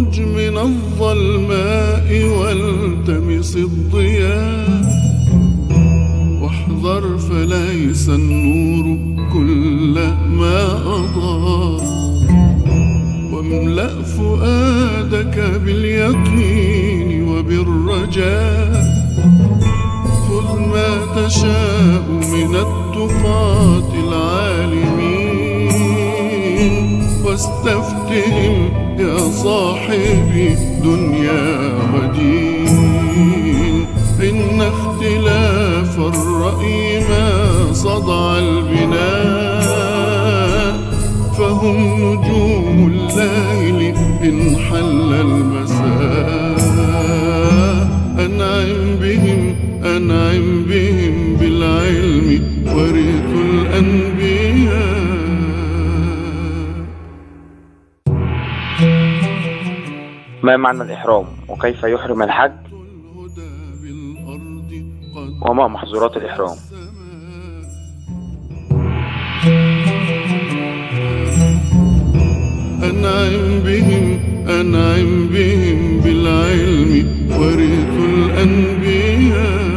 اخرج من الظلماء والتمس الضياء واحذر فليس النور كل ما أضاء واملأ فؤادك باليقين وبالرجاء خذ ما تشاء من التقاة العالمين واستفتهم يا صاحبي دنيا ودين إن اختلاف الرأي ما صدع البناء فهم نجوم الليل إن حل المساء أنعم بهم أنعم بهم بالعلم ورث الأنبياء ما معنى الإحرام وكيف يحرم الحج الهدى بالأرض قد وما محظورات الإحرام أنعم بهم أنعم بهم بالعلم ورث الأنبياء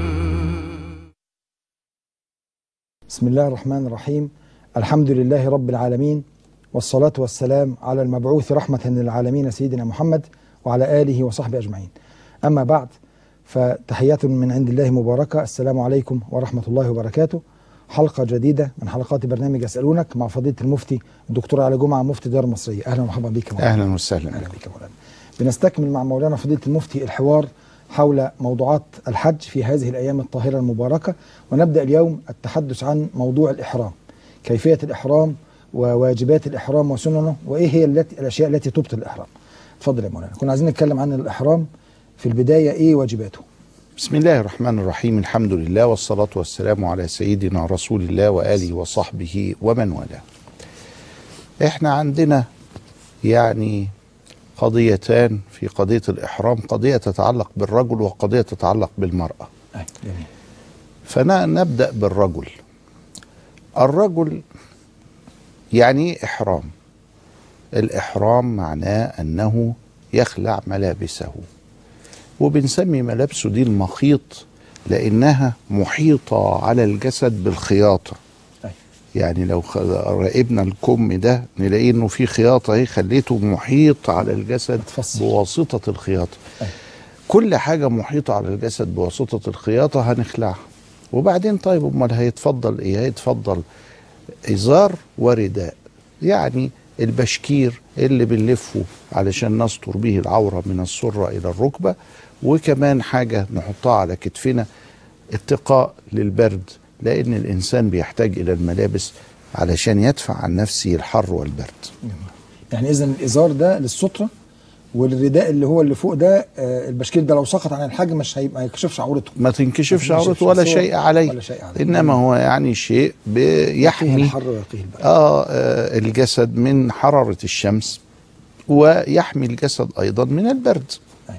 بسم الله الرحمن الرحيم الحمد لله رب العالمين والصلاة والسلام على المبعوث رحمة للعالمين سيدنا محمد وعلى آله وصحبه أجمعين أما بعد فتحيات من عند الله مباركة السلام عليكم ورحمة الله وبركاته حلقة جديدة من حلقات برنامج يسألونك مع فضيلة المفتي الدكتور علي جمعة مفتي دار المصرية أهلا ومرحبا بك يا مولانا. اهلا وسهلا أهلا بك يا مولانا بنستكمل مع مولانا فضيلة المفتي الحوار حول موضوعات الحج في هذه الأيام الطاهرة المباركة ونبدأ اليوم التحدث عن موضوع الإحرام كيفية الإحرام وواجبات الإحرام وسننه وإيه هي التي الأشياء التي تبطل الإحرام اتفضل يا مولانا كنا عايزين نتكلم عن الإحرام في البداية إيه واجباته بسم الله الرحمن الرحيم الحمد لله والصلاة والسلام على سيدنا رسول الله وآله وصحبه ومن والاه احنا عندنا يعني قضيتان في قضية الإحرام قضية تتعلق بالرجل وقضية تتعلق بالمرأة أي جميل فنبدأ بالرجل الرجل يعني إيه إحرام الإحرام معناه أنه يخلع ملابسه وبنسمي ملابسه دي المخيط لأنها محيطة على الجسد بالخياطة أي. يعني لو خ- راقبنا الكم ده نلاقيه انه في خياطه اهي خليته محيط على الجسد متفصل. بواسطه الخياطه أي. كل حاجه محيطه على الجسد بواسطه الخياطه هنخلعها وبعدين طيب امال هيتفضل ايه هيتفضل ازار ورداء يعني البشكير اللي بنلفه علشان نستر به العوره من السره الى الركبه وكمان حاجه نحطها على كتفنا اتقاء للبرد لان الانسان بيحتاج الى الملابس علشان يدفع عن نفسه الحر والبرد يعني إذا الإزار ده للسترة والرداء اللي هو اللي فوق ده آه، البشكير ده لو سقط عن الحاج مش هي- ما يكشفش عورته ما تنكشفش ما عورته تنكشفش ولا صور شيء عليه ولا شيء عليه. انما هو يعني شيء يقيه بيحمي الحر ويقيه البرد آه آه، الجسد من حرارة الشمس ويحمي الجسد أيضا من البرد أي.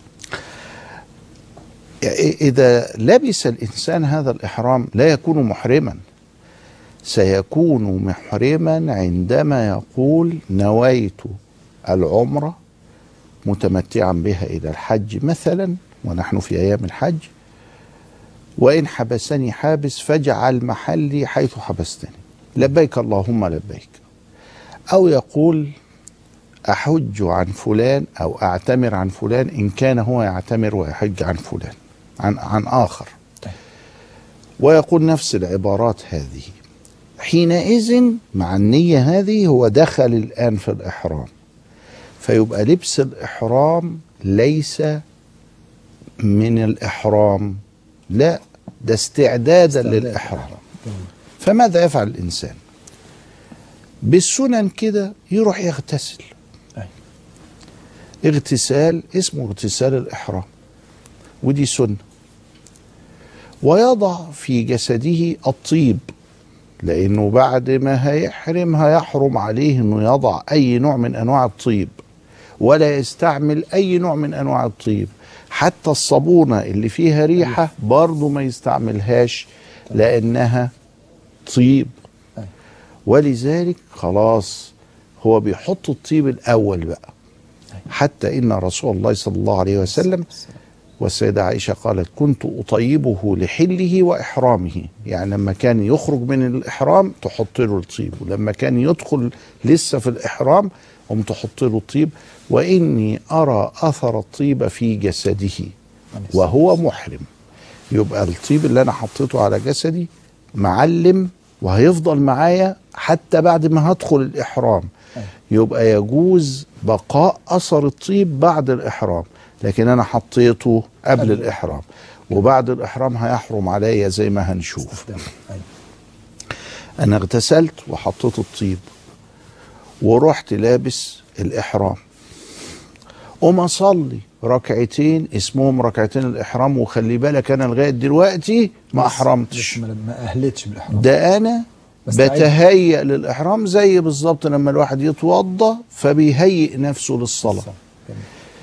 يعني إذا لبس الإنسان هذا الإحرام لا يكون محرما سيكون محرما عندما يقول نويت العمرة متمتعا بها إلى الحج مثلا ونحن في أيام الحج وإن حبسني حابس فاجعل محلي حيث حبستني لبيك اللهم لبيك أو يقول أحج عن فلان أو أعتمر عن فلان إن كان هو يعتمر ويحج عن فلان عن, عن آخر ويقول نفس العبارات هذه حينئذ مع النية هذه هو دخل الآن في الإحرام فيبقى لبس الإحرام ليس من الإحرام لا ده استعدادا للإحرام فماذا يفعل الإنسان بالسنن كده يروح يغتسل أي. اغتسال اسمه اغتسال الإحرام ودي سنة ويضع في جسده الطيب لأنه بعد ما هيحرم هيحرم عليه أنه يضع أي نوع من أنواع الطيب ولا يستعمل أي نوع من أنواع الطيب حتى الصابونة اللي فيها ريحة برضه ما يستعملهاش لأنها طيب أي. ولذلك خلاص هو بيحط الطيب الأول بقى حتى ان رسول الله صلى الله عليه وسلم والسيدة عائشة قالت كنت أطيبه لحله وإحرامه يعني لما كان يخرج من الإحرام تحط له الطيب ولما كان يدخل لسه في الإحرام قم تحط له الطيب وإني أرى أثر الطيب في جسده وهو محرم يبقى الطيب اللي أنا حطيته على جسدي معلم وهيفضل معايا حتى بعد ما هدخل الإحرام يبقى يجوز بقاء أثر الطيب بعد الإحرام لكن أنا حطيته قبل الإحرام وبعد الإحرام هيحرم عليا زي ما هنشوف استخدام أيوة. انا اغتسلت وحطيت الطيب ورحت لابس الاحرام قوم اصلي ركعتين اسمهم ركعتين الاحرام وخلي بالك انا لغايه دلوقتي ما بس- احرمتش بس ما ما اهلتش بالاحرام ده انا بستعد. بتهيأ للاحرام زي بالظبط لما الواحد يتوضا فبيهيئ نفسه للصلاه جميل.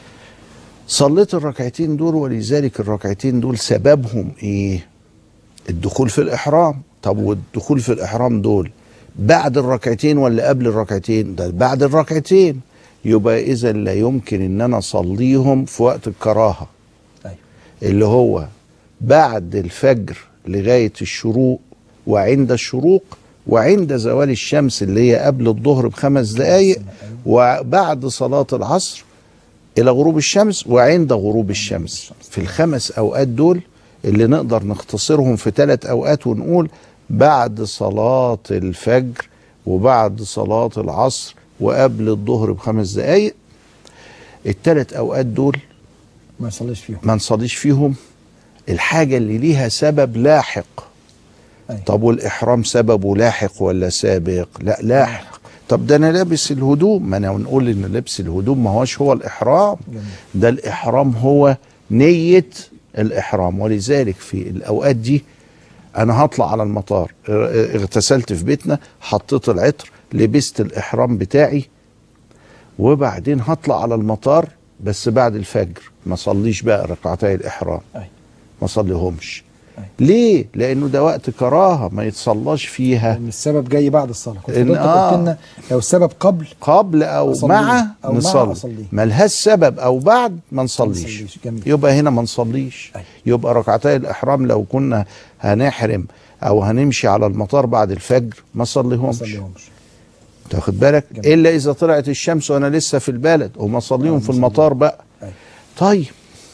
صليت الركعتين دول ولذلك الركعتين دول سببهم ايه الدخول في الاحرام طب والدخول في الاحرام دول بعد الركعتين ولا قبل الركعتين ده بعد الركعتين يبقى اذا لا يمكن ان انا اصليهم في وقت الكراهه أيوة. اللي هو بعد الفجر لغايه الشروق وعند الشروق وعند زوال الشمس اللي هي قبل الظهر بخمس دقائق وبعد صلاه العصر الى غروب الشمس وعند غروب الشمس في الخمس اوقات دول اللي نقدر نختصرهم في ثلاث اوقات ونقول بعد صلاه الفجر وبعد صلاه العصر وقبل الظهر بخمس دقائق الثلاث اوقات دول ما يصليش فيهم ما نصليش فيهم الحاجه اللي ليها سبب لاحق أيوة. طب والاحرام سببه لاحق ولا سابق لا لاحق طب ده انا لابس الهدوم ما انا نقول ان لبس الهدوم ما هوش هو الاحرام جميل. ده الاحرام هو نيه الاحرام ولذلك في الاوقات دي انا هطلع على المطار اه- اغتسلت في بيتنا حطيت العطر لبست الاحرام بتاعي وبعدين هطلع على المطار بس بعد الفجر ما صليش بقى ركعتي الاحرام أيوة. ما صليهمش أيوة. ليه لانه ده وقت كراهه ما يتصلاش فيها لان السبب جاي بعد الصلاه كنت إن- حضرتك آه. قلت لنا لو السبب قبل قبل او أصليه. مع أو مع نصلي أصليه. ملهاش سبب او بعد ما نصليش نصليش. جميل. يبقى هنا ما نصليش أيوة. يبقى ركعتي الاحرام لو كنا هنحرم او هنمشي على المطار بعد الفجر ما ما صليهمش صليهمش تاخد بالك جميل. الا اذا طلعت الشمس وانا لسه في البلد وما صليهم آه، في نصلي. المطار بقى أيوة. طيب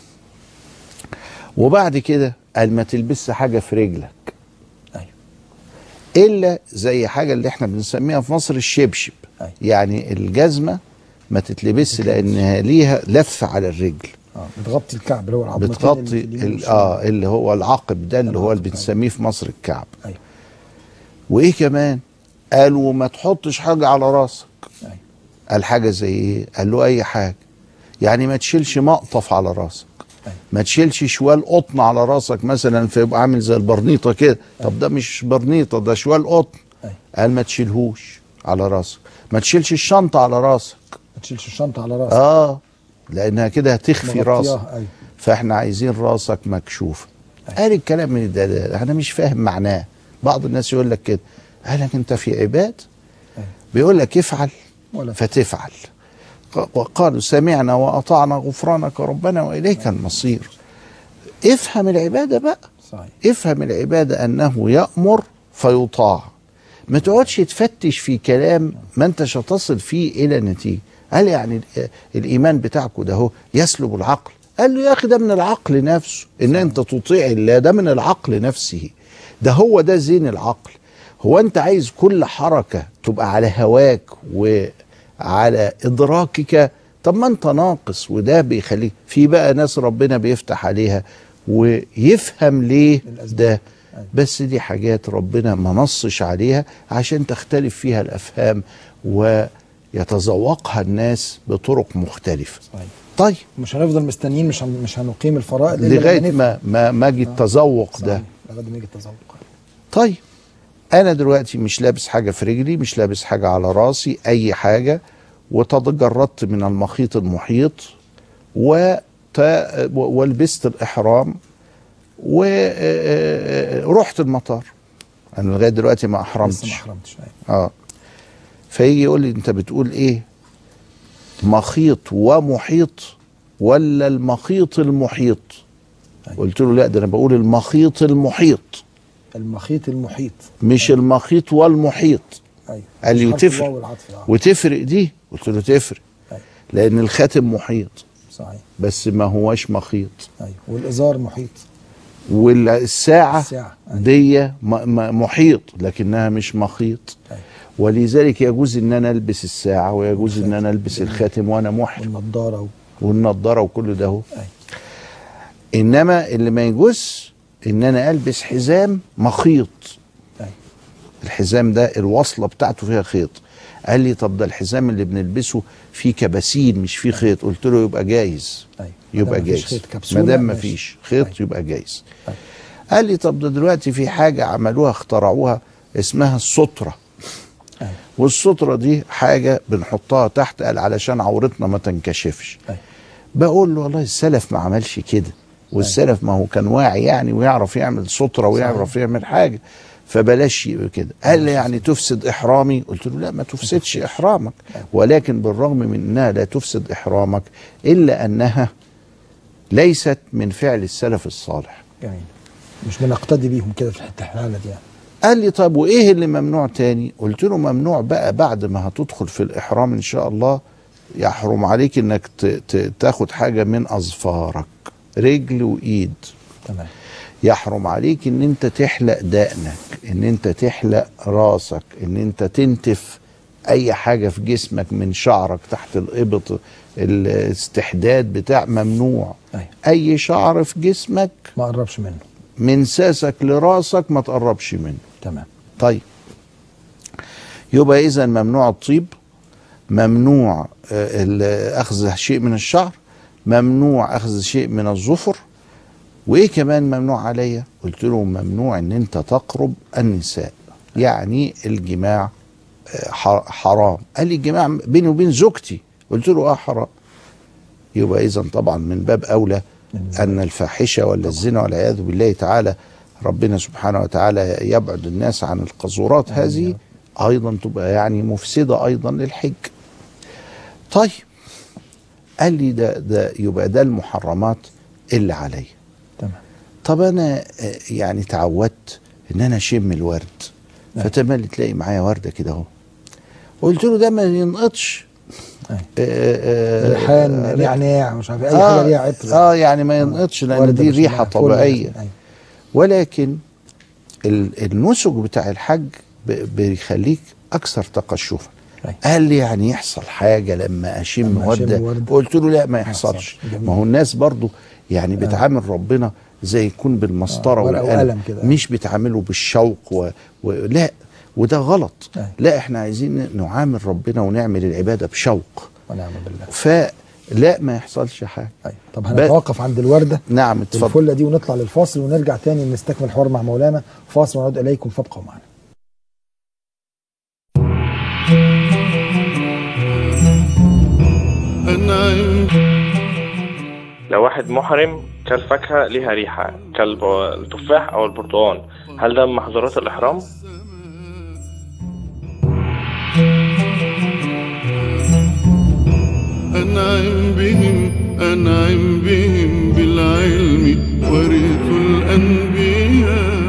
وبعد كده قال ما تلبسش حاجه في رجلك أيوة. الا زي حاجه اللي احنا بنسميها في مصر الشبشب أيوة. يعني الجزمه ما تتلبسش لانها ليها لف على الرجل اه بتغطي الكعب اللي هو العظمتين بتغطي اللي في اليمين ال- والشمال. اه اللي هو العقب ده اللي هو اللي العقب، بنسميه في مصر الكعب أيوة. وايه كمان قالوا ما تحطش حاجه على راسك أيوة. قال حاجه زي ايه قال له اي حاجه يعني ما تشيلش مقطف على راسك أيوة. ما تشيلش شوال قطن على راسك مثلا فيبقى عامل زي البرنيطه كده طب ده مش برنيطه ده شوال قطن أيوة. قال ما تشيلهوش على راسك ما تشيلش الشنطه على راسك ما تشيلش الشنطه على راسك اه لانها كده هتخفي مغطياه، راسك أيوة. فاحنا عايزين راسك مكشوف قال الكلام من ده, ده انا مش فاهم معناه بعض الناس يقول لك كده قال لك انت في عباد أيوة. بيقول لك افعل ولا فتفعل ق- وقالوا سمعنا واطعنا غفرانك ربنا واليك المصير افهم العباده بقى صحيح افهم العباده انه يامر فيطاع ما تقعدش تفتش في كلام ما انتش هتصل فيه الى نتيجه قال يعني ال- الايمان بتاعكم ده هو يسلب العقل قال له يا اخي ده من العقل نفسه ان انت تطيع الله ده من العقل نفسه ده هو ده زين العقل هو انت عايز كل حركه تبقى على هواك وعلى ادراكك طب ما انت ناقص وده بيخليك في بقى ناس ربنا بيفتح عليها ويفهم ليه الأسباب. ده بس دي حاجات ربنا ما نصش عليها عشان تختلف فيها الافهام ويتذوقها الناس بطرق مختلفه صحيح طيب مش هنفضل مستنيين مش هن... مش هنقيم الفرائض إلا لغايه لما نفهم. ما ما ما اجي التذوق ده صحيح. لغايه ما يجي التذوق طيب انا دلوقتي مش لابس حاجه في رجلي مش لابس حاجه على راسي اي حاجه وتجردت من المخيط المحيط وت... ولبست الاحرام ورحت المطار انا لغايه دلوقتي ما لسه ما احرمتش احرمتش أيوة. اه فيجي يقول لي انت بتقول ايه مخيط ومحيط ولا المخيط المحيط أيوة. قلت له لا ده انا بقول المخيط المحيط المخيط المحيط مش المخيط والمحيط ايوه قال لي مش حرف وتفرق. الواو والعطف آه. وتفرق دي قلت له تفرق أيوة. لان الخاتم محيط صحيح بس ما هواش مخيط ايوه والازار محيط والساعة الساعة. أيوة. دي م- م- محيط لكنها مش مخيط أيوة. ولذلك يجوز ان انا البس الساعة ويجوز ان انا البس الخاتم وانا محرم والنضاره و... والنضارة وكل ده هو. أيوة. انما اللي ما يجوز ان انا البس حزام مخيط أيوة. الحزام ده الوصلة بتاعته فيها خيط قال لي طب ده الحزام اللي بنلبسه فيه كباسين مش فيه خيط قلت له يبقى جايز أيوة. يبقى مادام مفيش جايز خيط كبسولة، ما دام ما ماشي. فيش خيط أيوة. يبقى جايز أيوة. قال لي طب ده دلوقتي في حاجة عملوها اخترعوها اسمها السترة أيوة. والسترة دي حاجة بنحطها تحت قال علشان عورتنا ما تنكشفش أيوة. بقول له والله السلف ما عملش كده والسلف ما هو كان واعي يعني ويعرف يعمل سترة ويعرف يعمل حاجة فبلاش يبقى كده قال لي يعني تفسد احرامي قلت له لا ما تفسدش احرامك ولكن بالرغم من انها لا تفسد احرامك الا انها ليست من فعل السلف الصالح جميل مش بنقتدي بيهم كده في الحته الحاله دي يعني قال لي طب وايه اللي ممنوع تاني قلت له ممنوع بقى بعد ما هتدخل في الاحرام ان شاء الله يحرم عليك انك ت- ت- تاخد حاجه من اظفارك رجل وايد تمام يحرم عليك ان انت تحلق دقنك ان انت تحلق راسك ان انت تنتف اي حاجه في جسمك من شعرك تحت الابط الاستحداد بتاع ممنوع أيوة. اي شعر في جسمك ما قربش منه من ساسك لراسك ما تقربش منه تمام طيب يبقى اذا ممنوع الطيب ممنوع آه، ال- اخذ شيء من الشعر ممنوع اخذ شيء من الظفر وايه كمان ممنوع عليا قلت له ممنوع ان انت تقرب النساء يعني الجماع آه، ح- حرام قال لي الجماع بيني وبين زوجتي قلت له اه حرام يبقى اذا طبعا من باب اولى ان الفاحشه ولا الزنا والعياذ بالله تعالى ربنا سبحانه وتعالى يبعد الناس عن القذورات هذه ايضا تبقى يعني مفسده ايضا للحج طيب قال لي ده ده يبقى ده المحرمات اللي عليا تمام طب انا آه، يعني تعودت ان انا اشم الورد نعم. فتملي تلاقي معايا ورده كده اهو قلت له ده ما ينقطش أيوة. آه، آه، ريحان نعناع مش عارف اي آه حاجه ليها عطر اه يعني ما ينقطش لان وردة دي مش ريحه معاها، فل طبيعيه مثلاً. أيوة. ولكن ال- النسك بتاع الحج ب- بيخليك اكثر تقشفا أيوة. قال لي يعني يحصل حاجه لما اشم لما أشم ورده وردة. قلت له لا ما يحصلش جميل. ما هو الناس برضو يعني بتعامل ربنا زي يكون بالمسطره آه، ورقة والقلم وقلم كده. مش بتعامله بالشوق و... و... لا وده غلط أيوة. لا احنا عايزين نعامل ربنا ونعمل العباده بشوق ونعم بالله فلا ما يحصلش حاجه أيوة. طب هنتوقف عند الورده نعم اتفضل الفله دي ونطلع للفاصل ونرجع تاني نستكمل الحوار مع مولانا فاصل ونعود اليكم فابقوا معنا أنعم لو واحد محرم كل فاكهة ليها ريحة كالتفاح أو البرتقال هل ده من محظورات الإحرام؟ أنعم بهم أنعم بهم بالعلم ورثوا الأنبياء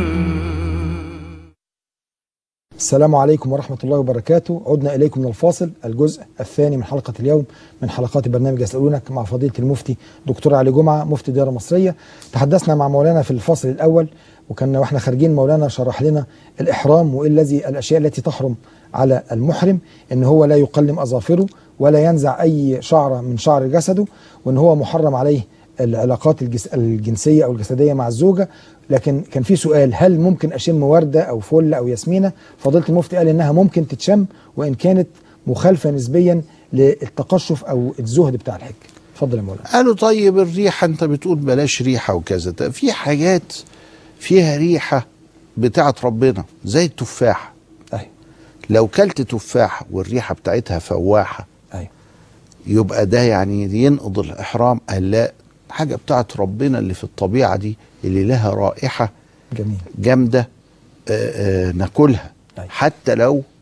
السلام عليكم ورحمة الله وبركاته عدنا إليكم من الفاصل الجزء الثاني من حلقة اليوم من حلقات برنامج يسألونك مع فضيلة المفتي دكتور علي جمعة مفتي الديار المصرية تحدثنا مع مولانا في الفصل الأول وكان واحنا خارجين مولانا شرح لنا الإحرام وإيه الذي الأشياء التي تحرم على المحرم إن هو لا يقلم أظافره ولا ينزع أي شعرة من شعر جسده وإن هو محرم عليه العلاقات الجس الجنسية أو الجسدية مع الزوجة لكن كان في سؤال هل ممكن أشم وردة أو فل أو ياسمينة فضيلة المفتي قال إنها ممكن تتشم وإن كانت مخالفة نسبيا للتقشف أو الزهد بتاع الحج اتفضل يا مولانا قالوا طيب الريحة انت بتقول بلاش ريحة وكذا طب في حاجات فيها ريحة بتاعت ربنا زي التفاحة أيوه لو كلت تفاحة والريحة بتاعتها فواحة أيوه يبقى ده يعني ينقض الإحرام قال لا حاجة بتاعت ربنا اللي في الطبيعة دي اللي لها رائحة جميل جامدة آه، آه، ناكلها أيوة. حتى لو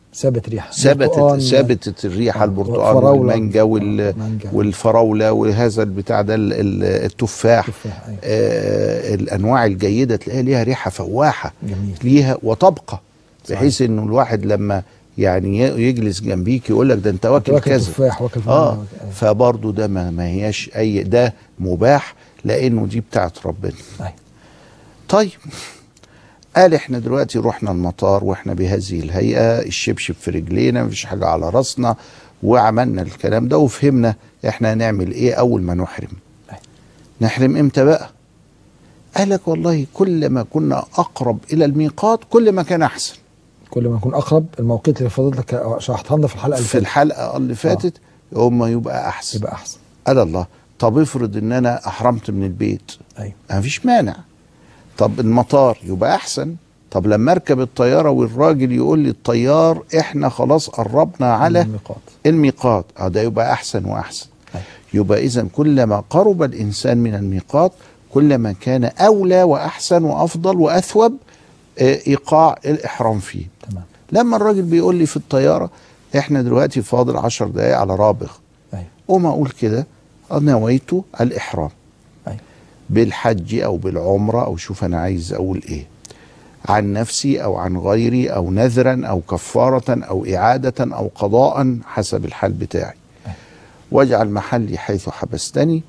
ثابت ريحه ثبتت برتقان، ثبتت الريحه آه، البرتقال فراولة. والمانجا وال آه، مانجا. والفراوله وهذا البتاع ده ال- ال- التفاح تفاح، أيوة. آه الانواع الجيده تلاقيها ليها ريحه فواحه جميل. ليها وتبقى صحيح. بحيث انه الواحد لما يعني ي- يجلس جنبيك يقول لك ده انت واكل واكل كذا تفاح واكل اه فراولة، أيوة. فبرضه ده ما, ما هياش اي ده مباح لانه دي بتاعت ربنا أيوة. طيب قال احنا دلوقتي رحنا المطار واحنا بهذه الهيئه الشبشب في رجلينا مفيش حاجه على راسنا وعملنا الكلام ده وفهمنا احنا هنعمل ايه اول ما نحرم أيوة. نحرم امتى بقى قال لك والله كل ما كنا اقرب الى الميقات كل ما كان احسن كل ما نكون اقرب المواقيت اللي فضلتك شرحتها لنا في الحلقه اللي في فاتت الحلقه اللي فاتت يوم ما يبقى احسن يبقى احسن قال الله طب افرض ان انا احرمت من البيت ايوه ما فيش مانع طب المطار يبقى احسن طب لما اركب الطياره والراجل يقول لي الطيار احنا خلاص قربنا على الميقات الميقات اه ده يبقى احسن واحسن أيوة. يبقى اذا كلما قرب الانسان من الميقات كلما كان اولى واحسن وافضل واثوب آه، ايقاع الاحرام فيه تمام لما الراجل بيقول لي في الطياره احنا دلوقتي فاضل عشر دقايق على رابغ ايوه قوم اقول كده نويت الاحرام ايوه بالحج او بالعمره او شوف انا عايز اقول ايه عن نفسي او عن غيري او نذرا او كفاره او اعاده او قضاء حسب الحال بتاعي واجعل محلي حيث حبستني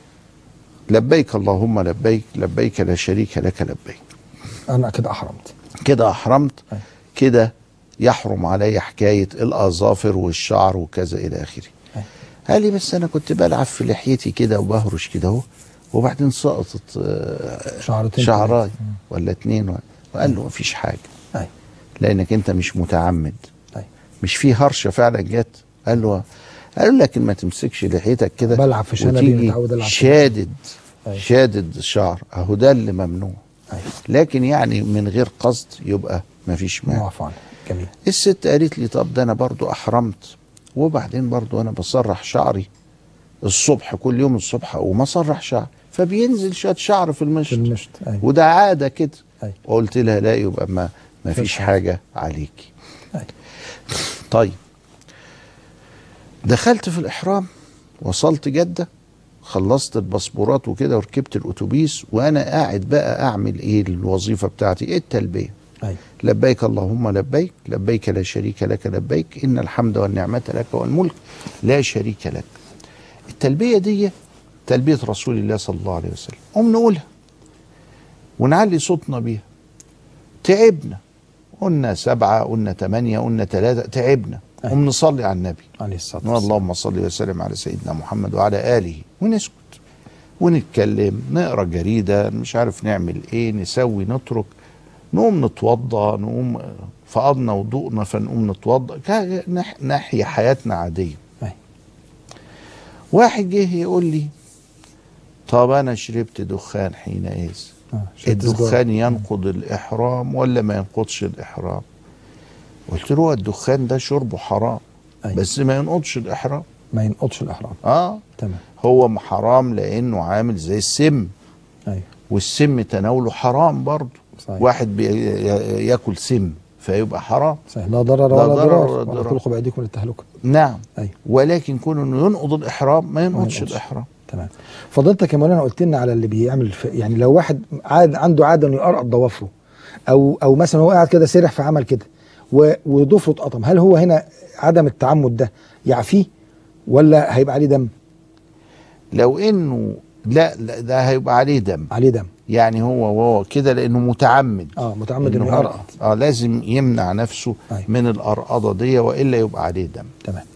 لبيك اللهم لبيك لبيك لا شريك لك لبيك انا كده احرمت كده احرمت أي. كده يحرم علي حكايه الاظافر والشعر وكذا الى اخره أي. قال لي بس انا كنت بلعب في لحيتي كده وبهرش كده اهو وبعدين سقطت آه، شعرتين شعراي ولا اتنين و- وقال له مفيش حاجه ايوه لانك انت مش متعمد ايوه مش في هرشه فعلا جت قال له قال له لكن ما تمسكش لحيتك كده بلعب في شنبي وتيجي متعود ألعب في شادد أيوة. شادد الشعر اهو ده اللي ممنوع ايوه لكن يعني من غير قصد يبقى مفيش مانع معفو عنه جميل الست قالت لي طب ده انا برضو احرمت وبعدين برضو انا بسرح شعري الصبح كل يوم الصبح اقوم اسرح شعري فبينزل شويه شعر في في المشط المشط ايوه وده عاده كده ايوه وقلت لها لا يبقى ما ما مفيش فيش حاجة. حاجه عليكي ايوه طيب دخلت في الاحرام وصلت جده خلصت الباسبورات وكده وركبت الاتوبيس وانا قاعد بقى اعمل ايه الوظيفه بتاعتي ايه التلبيه ايوه لبيك اللهم لبيك لبيك لا شريك لك لبيك إن الحمد والنعمة لك والملك لا شريك لك التلبية دي تلبية رسول الله صلى الله عليه وسلم قوم نقولها ونعلي صوتنا بيها تعبنا قلنا سبعة قلنا ثمانية قلنا ثلاثة تعبنا أي. قوم نصلي على النبي عليه الصلاه نقول والسلام اللهم صل وسلم على سيدنا محمد وعلى آله ونسكت ونتكلم نقرا جريدة مش عارف نعمل ايه نسوي نترك نقوم نتوضى نقوم فقضنا وضوءنا فنقوم نتوضى كا- نح- نحيا حياتنا عادية ايوه واحد جه يقول لي طب انا شربت دخان حينئذ آه، شربت سجارة. الدخان ينقض الإحرام ولا ما ينقضش الإحرام قلت له هو الدخان ده شربه حرام أيوة. بس ما ينقضش الإحرام ما ينقضش الاحرام اه تمام هو حرام لانه عامل زي السم ايوه والسم تناوله حرام برضه صحيح. واحد بي ياكل سم فيبقى حرام صحيح لا ضرر لا ولا ضرر ضرار ولا ولا ضرار. تلقوا بايديكم للتهلكه نعم ايوه ولكن كون انه ينقض الاحرام ما ينقضش ينقضش. الاحرام تمام فضلتك يا مولانا قلت لنا على اللي بيعمل في يعني لو واحد عاد عنده عاده انه يقرقط ضوافره او او مثلا هو قاعد كده سرح فعمل كده و- وضفره اتقطم هل هو هنا عدم التعمد ده يعفيه ولا هيبقى عليه دم لو انه لا, لا ده هيبقى عليه دم عليه دم يعني هو وهو كده لانه متعمد اه متعمد إنه انه هو- يقرقط اه لازم يمنع نفسه أيوة. من القرقضه دي والا يبقى عليه دم تمام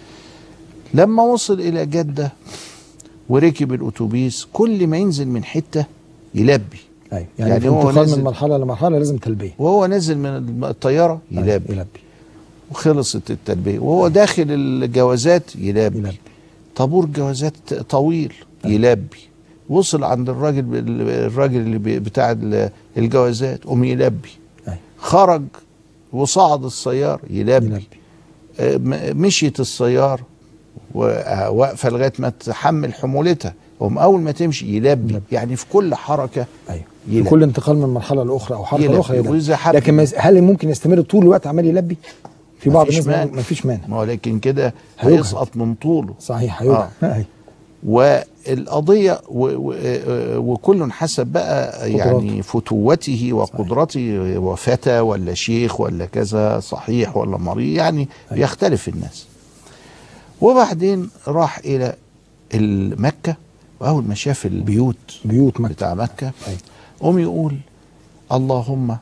لما وصل الى جده وركب الاتوبيس كل ما ينزل من حته يلبي ايوه يعني, يعني في هو انتقال نازل- من مرحله لمرحله لازم تلبيه وهو نازل من الطياره أيوة، يلبي يلبي وخلصت التلبيه وهو داخل الجوازات يلبي يلبي طابور جوازات طويل يلبي وصل عند الراجل الراجل اللي بي- بتاع ال- الجوازات قوم يلبي أيوة. خرج وصعد السيار يلبي يلبي آه، م- مشيت السيارة و- واقفة لغاية ما تحمل حمولتها قوم أول ما تمشي يلبي يلبي. يعني في كل حركة ايوه في يلبي. كل انتقال من مرحله لاخرى او حركه يلبي. لاخرى يلبي وإذا حب- لكن ما يز- هل ممكن يستمر طول الوقت عمال يلبي في بعض مفيش الناس مانع. ما فيش مانع ما هو لكن كده هيجهد. هيسقط من طوله صحيح هيوجع أيوة. والقضية و و وكل حسب بقى يعني فتوته وقدرته وفتى ولا شيخ ولا كذا صحيح ولا مريض يعني أيوة. يختلف الناس وبعدين راح إلى مكة وأول ما شاف البيوت بيوت مكة بتاع مكة أيوة. قوم يقول اللهم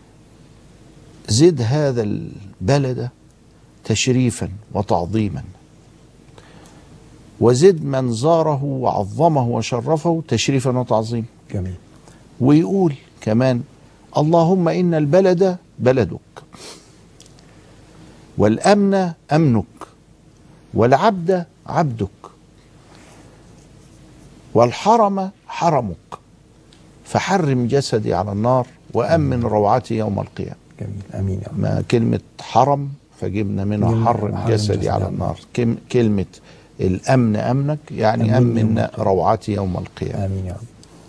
زد هذا البلد تشريفا وتعظيما وزد من زاره وعظمه وشرفه تشريفا وتعظيما جميل ويقول كمان اللهم ان البلد بلدك والامن امنك والعبد عبدك والحرم حرمك فحرم جسدي على النار وامن روعتي يوم القيامه جميل امين يا رب ما كلمة حرم فجبنا منها جميل. حرم حرم جسدي جسدي على على النار كم كلمة الأمن أمنك يعني أمن يوم أمن القيامة. روعتي يوم القيامة امين يا رب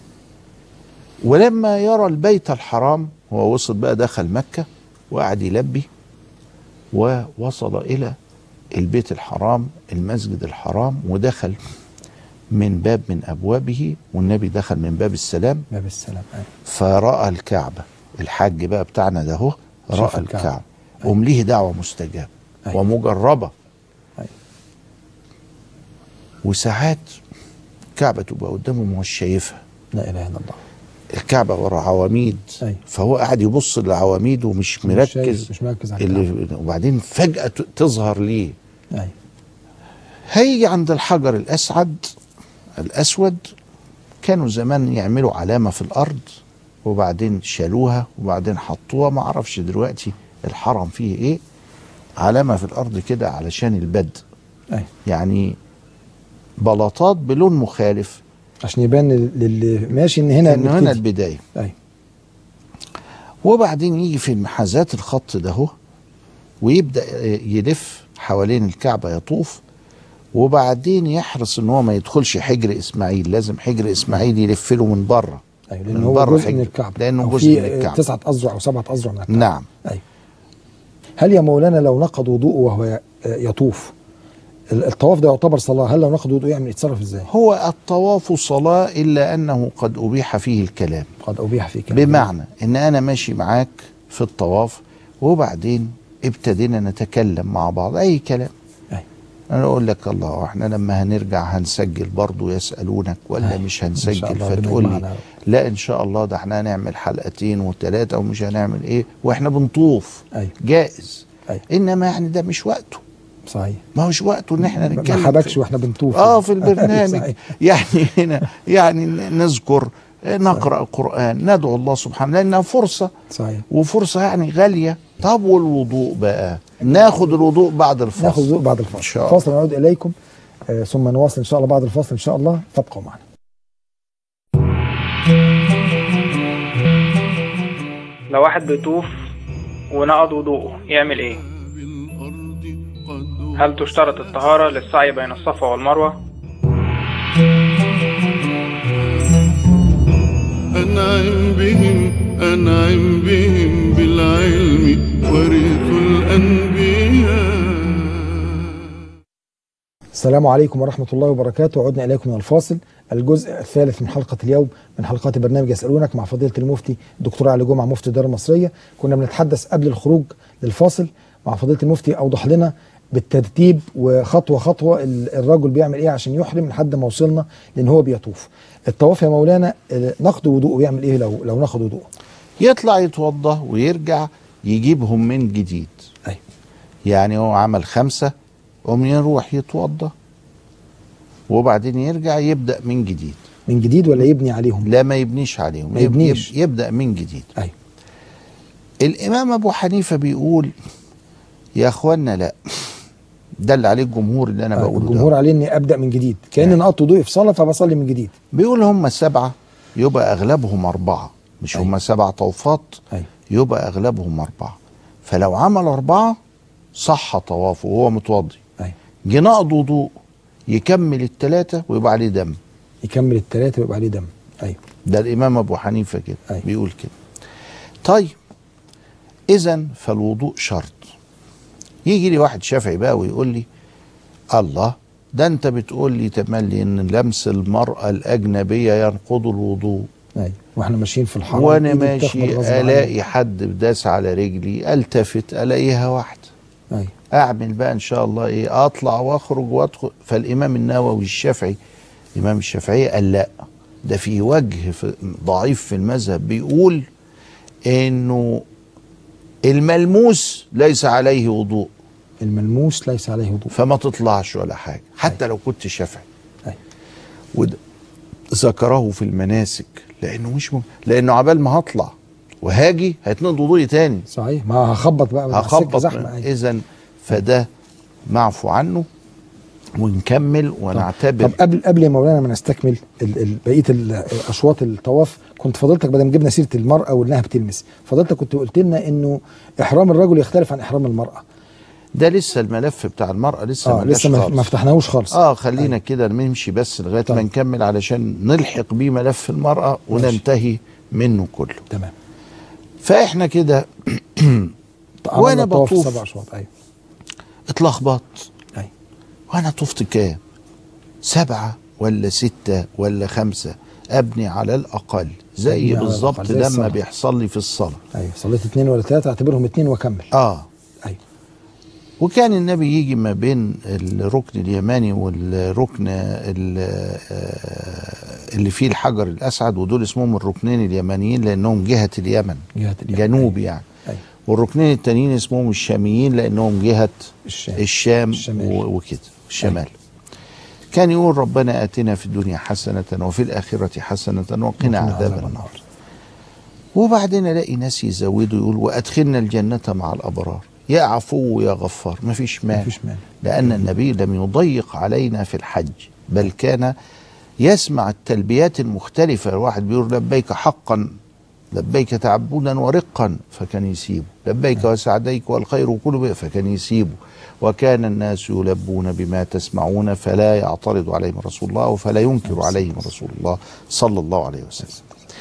ولما يرى البيت الحرام هو وصل بقى دخل مكة وقعد يلبي ووصل إلى البيت الحرام المسجد الحرام ودخل من باب من أبوابه والنبي دخل من باب السلام باب السلام أيوة. فرأى الكعبة الحج بقى بتاعنا ده هو شاف رأى الكعبة. الكعبة قوم ليه دعوة مستجابة أيوة. ومجربة أيوة. وساعات الكعبة تبقى قدامه مش شايفها لا اله الا الله الكعبة ورا عواميد أيوة. فهو قاعد يبص للعواميد ومش مش مركز شايف- مش مركز على الكعبة. اللي وبعدين فجأة ت- تظهر ليه ايوه هيجي عند الحجر الأسعد الأسود كانوا زمان يعملوا علامة في الأرض وبعدين شالوها وبعدين حطوها ما أعرفش دلوقتي الحرم فيه إيه علامة في الأرض كده علشان البدء ايوه يعني بلاطات بلون مخالف عشان يبان لل- للي ماشي ان هنا إن هنا نبتدي. البداية ايوه وبعدين يجي في محاذاة الخط ده هو ويبدأ يلف حوالين الكعبة يطوف وبعدين يحرص ان هو ما يدخلش حجر اسماعيل لازم حجر اسماعيل يلف له من بره ايوه من لان هو بره جزء من حجر. الكعبه لأنه أو جزء في من الكعبة. تسعه اذرع او سبعه اذرع من الكعبه نعم ايوه هل يا مولانا لو نقض وضوءه وهو يطوف ال- الطواف ده يعتبر صلاه هل لو نقض وضوءه يعمل يتصرف ازاي؟ هو الطواف صلاة إلا أنه قد أبيح فيه الكلام قد ابيح في كلام بمعنى ان انا ماشي معاك في الطواف وبعدين ابتدينا نتكلم مع بعض اي كلام أي. انا اقول لك الله احنا لما هنرجع هنسجل برضو يسالونك ولا أي. مش إن شاء هنسجل الله ربنا فتقول لي يجمعنا. لا ان شاء الله ده احنا هنعمل حلقتين وثلاثه ومش هنعمل ايه واحنا بنطوف أي. جائز أي. انما يعني ده مش وقته صحيح ما هوش وقته ان احنا ما نتكلم حبكش في- واحنا بنطوف اه في البرنامج صحيح. يعني هنا يعني نذكر نقرا القران ندعو الله سبحانه لانها فرصه صحيح وفرصه يعني غاليه طب والوضوء بقى ناخد الوضوء بعد الفصل ناخذ وضوء بعد الفاصل إن شاء الله. فاصل نعود اليكم آه ثم نواصل ان شاء الله بعد الفاصل ان شاء الله فابقوا معنا لو واحد بيطوف ونقض وضوءه يعمل ايه بالأرض قد هل تشترط الطهارة للسعي بين الصفا والمروة أنعم بهم أنعم بهم بالعلم ورثوا الأنبياء السلام عليكم ورحمة الله وبركاته عدنا إليكم من الفاصل الجزء الثالث من حلقة اليوم من حلقات برنامج يسألونك مع فضيلة المفتي الدكتور علي جمعة مفتي الدار المصرية كنا بنتحدث قبل الخروج للفاصل مع فضيلة المفتي أوضح لنا بالترتيب وخطوة خطوة ال- الرجل بيعمل إيه عشان يحرم لحد ما وصلنا لأن هو بيطوف الطواف يا مولانا آه، نقض وضوءه بيعمل إيه لو لو ناخد وضوءه يطلع يتوضا ويرجع يجيبهم من جديد أيوة. يعني هو عمل خمسه قوم يروح يتوضا وبعدين يرجع يبدا من جديد من جديد ولا يبني عليهم لا ما يبنيش عليهم ما يب- يبنيش. يب- يبدا من جديد أيوة. الامام ابو حنيفه بيقول يا اخوانا لا ده اللي عليه الجمهور اللي انا آه، بقوله الجمهور ده عليه اني ابدا من جديد كاني نقضت وضوئي في صلاه فبصلي من جديد بيقول هم سبعه يبقى اغلبهم اربعه مش أيوة. هم سبع طوفات ايوه يبقى اغلبهم اربعه فلو عمل اربعه صح طوافه وهو متوضي ايوه جه نقض وضوء يكمل الثلاثه ويبقى عليه دم يكمل الثلاثه ويبقى عليه دم ايوه ده الامام ابو حنيفه كده أيوة. بيقول كده طيب اذا فالوضوء شرط يجي لي واحد شافعي بقى ويقول لي الله ده انت بتقول لي تملي ان لمس المرأة الأجنبية ينقض الوضوء ايوه واحنا ماشيين في الحرم وانا إيدي ماشي بتخبط غصب عني. الاقي حد داس على رجلي التفت الاقيها واحده ايوه اعمل بقى ان شاء الله ايه اطلع واخرج وادخل فالامام النووي الشافعي الامام الشافعي قال لا ده في وجه في ضعيف في المذهب بيقول انه الملموس ليس عليه وضوء الملموس ليس عليه وضوء فما تطلعش ولا حاجه حتى لو كنت شافعي أيوة. وده ذكره في المناسك لانه مش مم... لانه عبال ما هطلع وهاجي هيتنقض وضوئي تاني صحيح ما هخبط بقى مع السكة هخبط زحمه أيوة. اذا فده معفو عنه ونكمل ونعتبر طب قبل قبل يا مولانا ما نستكمل ال- ال- بقيه ال- اشواط الطواف كنت فضلتك بدل ما جبنا سيره المراه وانها بتلمس فضلتك كنت قلت لنا انه احرام الرجل يختلف عن احرام المراه ده لسه الملف بتاع المرأة لسه اه ما لسه ما خالص. ما فتحناهوش خالص اه خلينا كده نمشي بس لغايه طيب. ما نكمل علشان نلحق بيه ملف المرأة ماشي. وننتهي منه كله تمام فاحنا كده عملنا وأنا الطواف بطوف. سبع اشواط ايوه اتلخبطت ايوه وانا طفت كام سبعة ولا ستة ولا خمسة ابني على الاقل زي أبني على بالظبط الأقل، زي لما الصلاة. بيحصل لي في الصلاة ايوه صليت اثنين ولا ثلاثه اعتبرهم اثنين واكمل اه ايوه وكان النبي يجي ما بين الركن اليماني والركن ال- آه، اللي فيه الحجر الاسعد ودول اسمهم الركنين اليمانيين لانهم جهه اليمن جهه اليمن. جنوب يعني ايوه والركنين التانيين اسمهم الشاميين لانهم جهه الشام الشام الشمال. و- وكده الشمال كان يقول ربنا اتنا في الدنيا حسنه وفي الاخره حسنه وقنا عذاب النار وبعدين الاقي ناس يزودوا يقول وادخلنا الجنه مع الابرار يا عفو يا غفار ما فيش مانع مفيش مانع. لان النبي لم يضيق علينا في الحج بل كان يسمع التلبيات المختلفه الواحد بيقول لبيك حقا لبيك تعبدا ورقا فكان يسيبه لبيك وسعديك والخير كله فكان يسيبه وكان الناس يلبون بما تسمعون فلا يعترض عليهم رسول الله وفلا ينكر عليهم رسول الله صلى الله عليه وسلم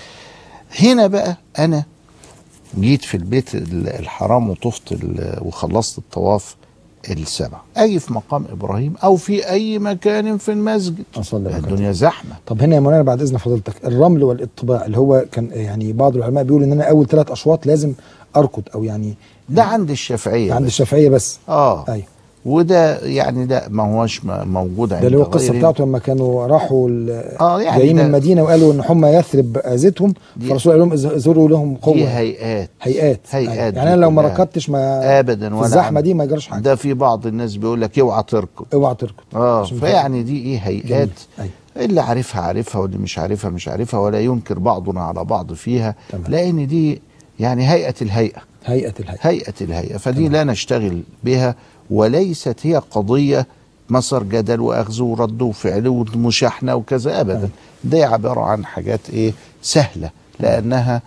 هنا بقى انا جيت في البيت ال- الحرام وطفت ال- وخلصت الطواف السبع اجي في مقام ابراهيم او في اي مكان في المسجد أصلي ركعتين. الدنيا زحمه طب هنا يا مولانا بعد اذن فضيلتك الرمل والاطباع اللي هو كان يعني بعض العلماء بيقولوا ان انا اول ثلاث اشواط لازم اركض او يعني ده عند الشافعيه عند بس. الشافعيه بس اه ايوه وده يعني ده ما هوش م- موجود عند ده اللي هو القصه غيرهم. بتاعته لما كانوا راحوا ال- اه يعني جايين من ده- المدينه وقالوا ان حمى يثرب اذتهم دي- فالرسول قال لهم إز- زوروا لهم دي قوه هيئات هيئات هيئات أيوة. دي يعني انا لو ما كلها. ركضتش ما ابدا في ولا الزحمه عم- دي ما يجراش حاجه ده في بعض الناس بيقول لك اوعى تركض اوعى تركض اه عشان فيعني دي ايه هيئات جميل. أيوة. اللي عارفها عارفها واللي مش عارفها مش عارفها ولا ينكر بعضنا على بعض فيها تمام. لان دي يعني هيئه الهيئه هيئه الهيئه هيئه الهيئه فدي لا نشتغل بها وليست هي قضيه مسار جدل واخذ ورد وفعل ومشاحنه وكذا ابدا تمام. دي عباره عن حاجات ايه سهله لانها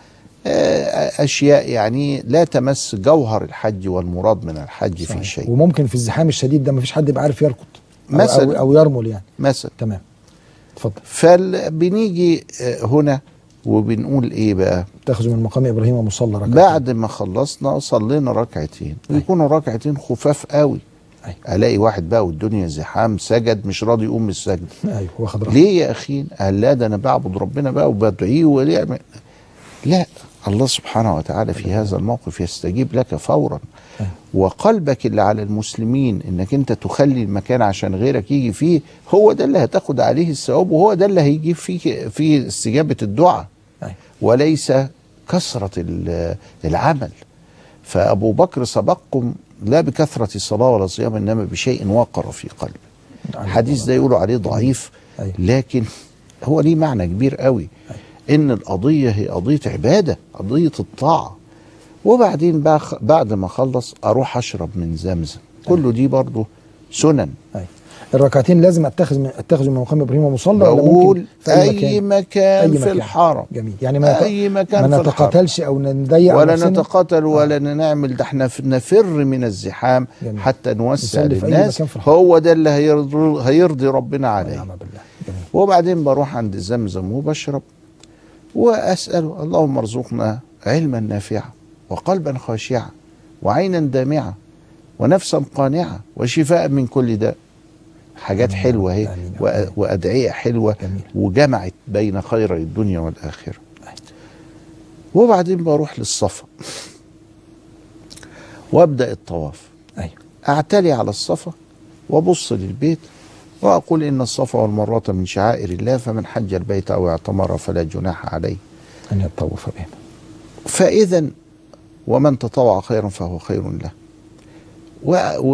آه، اشياء يعني لا تمس جوهر الحج والمراد من الحج في صحيح. شيء وممكن في الزحام الشديد ده ما فيش حد يبقى عارف يركض أو, مثلاً. أو, او يرمل يعني مثلا تمام اتفضل فبنيجي هنا وبنقول ايه بقى تاخذوا من مقام ابراهيم مصلى ركعتين بعد ما خلصنا صلينا ركعتين ويكونوا ركعتين خفاف قوي أيوة. الاقي واحد بقى والدنيا زحام سجد مش راضي يقوم من السجد ايوه واخد راحته ليه يا اخي قال لا ده انا بعبد ربنا بقى وبدعيه ويعمل لا الله سبحانه وتعالى في هذا الموقف يستجيب لك فورا أيوة. وقلبك اللي على المسلمين انك انت تخلي المكان عشان غيرك يجي فيه هو ده اللي هتاخد عليه الثواب وهو ده اللي هيجيب فيه في استجابه الدعاء أيوة. وليس كثره ال- العمل فابو بكر سبقكم لا بكثره الصلاه ولا الصيام انما بشيء وقر في قلبه الحديث ده يقولوا عليه ضعيف أيوة. لكن هو ليه معنى كبير قوي ان القضيه هي قضيه عباده قضيه الطاعه وبعدين بقى- بعد ما اخلص اروح اشرب من زمزم كله دي برضه سنن أيوة. الركعتين لازم اتخذ من اتخذ من مقام ابراهيم مصلى ولا بقول ممكن في اي مكان, في الحرم جميل يعني ما اي مكان ما في الحرم نتقاتلش او نضيق ولا نفسنا. نتقاتل ولا نعمل ده احنا ف- نفر من الزحام جميل. حتى نوسع نصلي في أي للناس مكان في الحرم. هو ده اللي هيرضي, هيرضي ربنا عليه ونعم بالله جميل وبعدين بروح عند زمزم وبشرب واساله اللهم ارزقنا علما نافعا وقلبا خاشعا وعينا دامعه ونفسا قانعة وشفاء من كل داء حاجات آمين. حلوة اهي آمين. وأ- وأدعية حلوة جميل. وجمعت بين خير الدنيا والآخرة وبعدين بروح للصفا وابدأ الطواف ايوه أعتلي على الصفا وأبص للبيت وأقول إن الصفا والمروة من شعائر الله فمن حج البيت أو اعتمر فلا جناح عليه ان يتطوف بهم فإذا ومن تطوع خيرا فهو خير له و و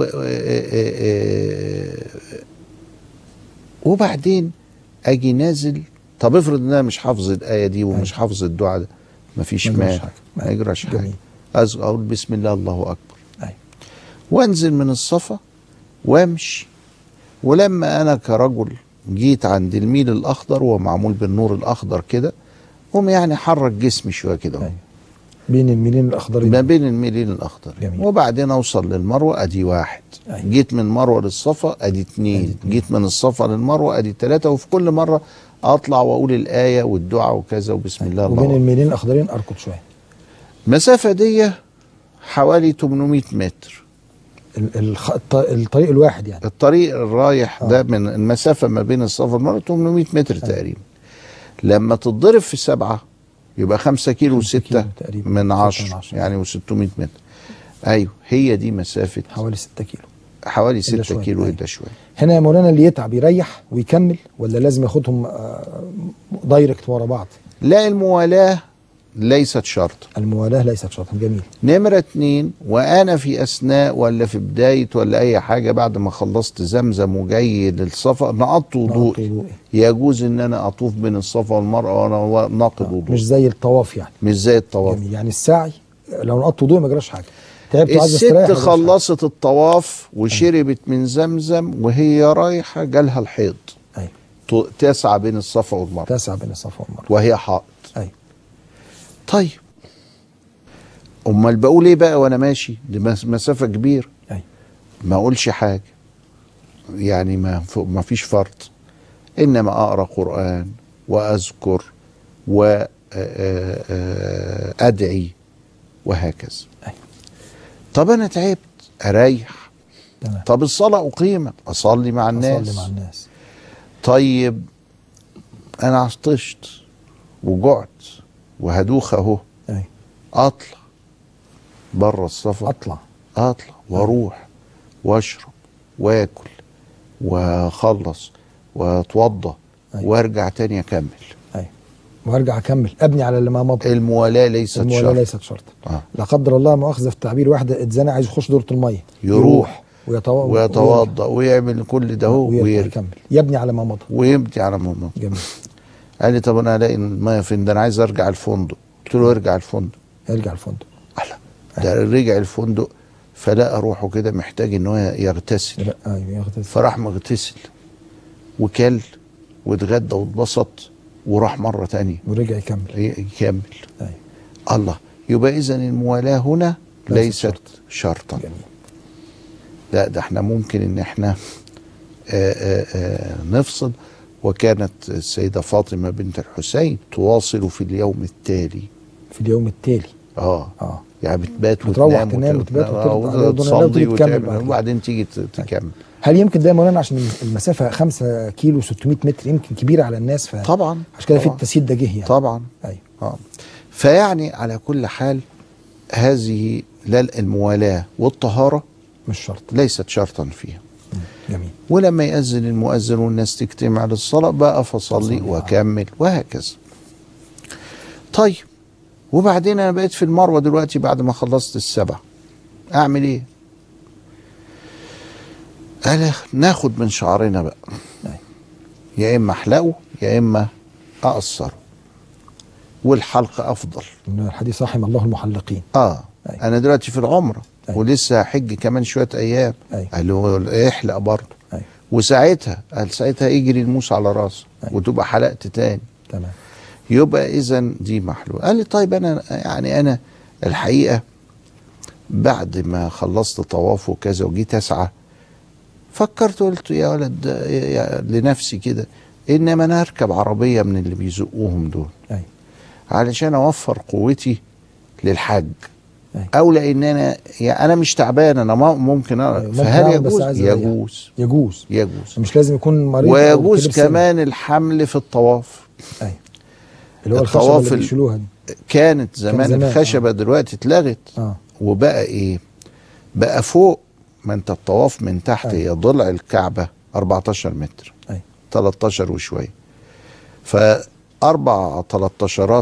وبعدين أجي نازل طب افرض إن أنا مش حافظ الآية دي ومش أيوة. حافظ الدعاء ده مفيش ما يجراش مانع حاجة. ما يجراش حاجة جميل. أز- أقول بسم الله الله أكبر ايوه وانزل من الصفا وامشي ولما انا كرجل جيت عند الميل الاخضر ومعمول بالنور الاخضر كده قوم يعني حرك جسمي شويه كده ايوه بين الميلين الاخضرين ما بين الميلين الاخضر جميل. وبعدين اوصل للمروه ادي واحد أيوة. جيت من مروه للصفا ادي اتنين أدي اتنين. جيت من الصفا للمروه ادي تلاته وفي كل مره اطلع واقول الايه والدعاء وكذا وبسم الله الله وبين أكبر. الميلين الاخضرين اركض شويه المسافه دي حوالي 800 متر ال- الخ- الط- الطريق الواحد يعني الطريق الرايح آه. ده من المسافة ما بين الصفا والمروة 800 متر تقريبا لما تتضرب في سبعة يبقى خمسة كيلو خمسة وستة كيلو تقريبا. من ستة عشر من عشرة. يعني و600 متر أيوه هي دي مسافة حوالي 6 كيلو حوالي إلا 6 شوية. كيلو أيوة. إلا شوية هنا يا مولانا اللي يتعب يريح ويكمل ولا لازم ياخدهم آه، دايركت ورا بعض لا الموالاة ليست شرط الموالاه ليست شرطا جميل نمرة اتنين وأنا في أثناء ولا في بداية ولا أي حاجة بعد ما خلصت زمزم وجاي للصفا نقضت وضوئي وضوئي. يجوز إن أنا أطوف بين الصفا والمروة وأنا ناقض وضوئي مش زي الطواف يعني مش زي الطواف جميل يعني السعي لو نقطت وضوء ما جراش حاجه تعبت وعايز استريح ما الست جراش حاجة. خلصت الطواف وشربت من زمزم وهي رايحة جالها الحيض ايوه ت- تسعى بين الصفا والمروة تسعة بين الصفا والمروه وهي حائض ايوه طيب امال بقول ايه بقى وانا ماشي دي مس- مسافة كبيرة ايوه ما اقولش حاجة يعني ما ف- ما فيش فرض انما اقرا قرآن واذكر وادعي وهكذا أيوة. طب انا تعبت اريح تمام طب الصلاة أقيمت أصلي مع الناس اصلي مع الناس طيب أنا عطشت وجعت وهدوخ أهو ايوه أطلع بره الصفا اطلع أطلع وأروح وأشرب وآكل وأخلص وأتوضى أيوة. وأرجع تاني أكمل ايوه وارجع اكمل ابني على اللي ما مضى الموالاة ليست الموالاه شرط ليست شرطا آه. لا قدر الله مؤاخذه في التعبير واحد اتزنق عايز يخش دوره الميه يروح ويتوضا ويتوضأ ويعمل كل ده هو ويرجع ويرجع يكمل يبني على ما مضى ويمضي على ماما جميل قال لي طب انا هلاقي الميه فين ده انا عايز ارجع الفندق قلت له ارجع الفندق يرجع الفندق الله ده رجع الفندق فلقى روحه كده محتاج ان هو يغتسل لا ايوه ياخد فراح مغتسل وكل واتغدى واتبسط وراح مرة تانية ورجع يكمل يكمل ايوه الله يبقى إذا الموالاة هنا ليست ليست شرطا جميل لا ده احنا ممكن ان احنا آآ آآ نفصل وكانت السيدة فاطمة بنت الحسين تواصل في اليوم التالي في اليوم التالي اه اه يعني بتبات بتروح وتنام تنام وت- وتبات آه، وترجع وتصلي على وتيجي تكمل وتعمل بعد كده. وبعدين تيجي ت- تكمل هل يمكن ده يا مولانا عشان المسافه 5 كيلو 600 متر يمكن كبيره على الناس ف طبعا عشان كده في طبعاً. التسييد ده جه يعني طبعا ايوه اه فيعني على كل حال هذه لا الموالاة والطهارة مش شرط ليست شرطا فيها جميل ولما يأذن المؤذن والناس تجتمع للصلاة بقى فصلي فصلي، آه. وأكمل وهكذا طيب وبعدين أنا بقيت في المروة دلوقتي بعد ما خلصت السبع أعمل إيه؟ قال ناخد من شعرنا بقى أيوة. يا إما أحلقه يا إما أقصره والحلق أفضل إن الحديث رحم الله المحلقين اه أيوة. انا دلوقتي في العمره أيوة. ولسه هحج كمان شويه ايام أيوة. قال له احلق برضه ايوه وساعتها قال ساعتها يجري الموس على راسه أيوة. وتبقى حلقت تاني تمام يبقى اذا دي محلول قال لي طيب انا يعني انا الحقيقه بعد ما خلصت طواف وكذا وجيت اسعى فكرت قلت يا ولد يا- يا- لنفسي كده انما انا اركب عربيه من اللي بيزقوهم دول ايوه علشان اوفر قوتي للحج أيوة. او لان انا يعني انا مش تعبان انا ما- ممكن أيوة، أ... ممكن فهل أعمل بس يجوز عايز أريح. يجوز يجوز يجوز مش لازم يكون مريض أو ويجوز كبر سن. كمان الحمل في الطواف ايوه اللي هو الخشبه الطواف اللي ال- بيشيلوها دي كانت زمان, زمان، الخشبه دلوقتي اتلغت اه وبقى ايه بقى فوق ما انت الطواف من تحت أيوة. هي ضلع الكعبه 14 متر ايوه 13 وشويه فاربع 13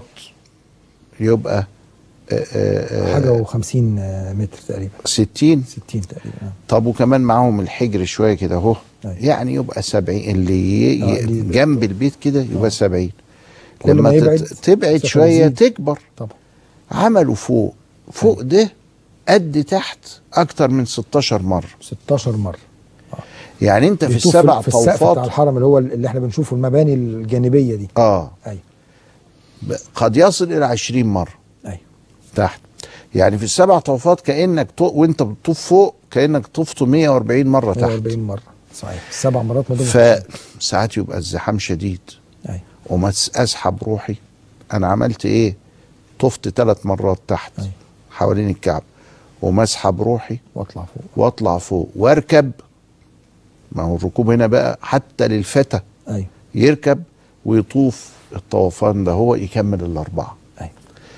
يبقى آه، آه، آه، حاجه و50 متر تقريبا 60 60 تقريبا آه. طب وكمان معاهم الحجر شويه كده اهو أيوة. يعني يبقى 70 اللي ي... آه، ي... اللي- جنب البيت كده يبقى 70 كل ما لما يبعد تت- تبعد مسافة شويه تزيد. تكبر طبعا عملوا فوق فوق ده قد تحت اكتر من 16 مره 16 مره يعني انت في بيطوف السبع في السقف بتاع طوفات الحرم اللي هو اللي احنا بنشوفه المباني الجانبيه دي اه ايوه ب- قد يصل الى 20 مره ايوه تحت يعني في السبع طوفات كانك طو... وانت بتطوف فوق كانك طفت 140 مره تحت 140 مره صحيح سبع مرات ما دون فساعات يبقى الزحام شديد ايوه وما تس- اسحب روحي انا عملت ايه طفت ثلاث مرات تحت أيوة. حوالين الكعب وما اسحب روحي واطلع فوق واطلع فوق واركب ما هو الركوب هنا بقى حتى للفتى ايوه يركب ويطوف الطوفان ده هو يكمل الاربعه ايوه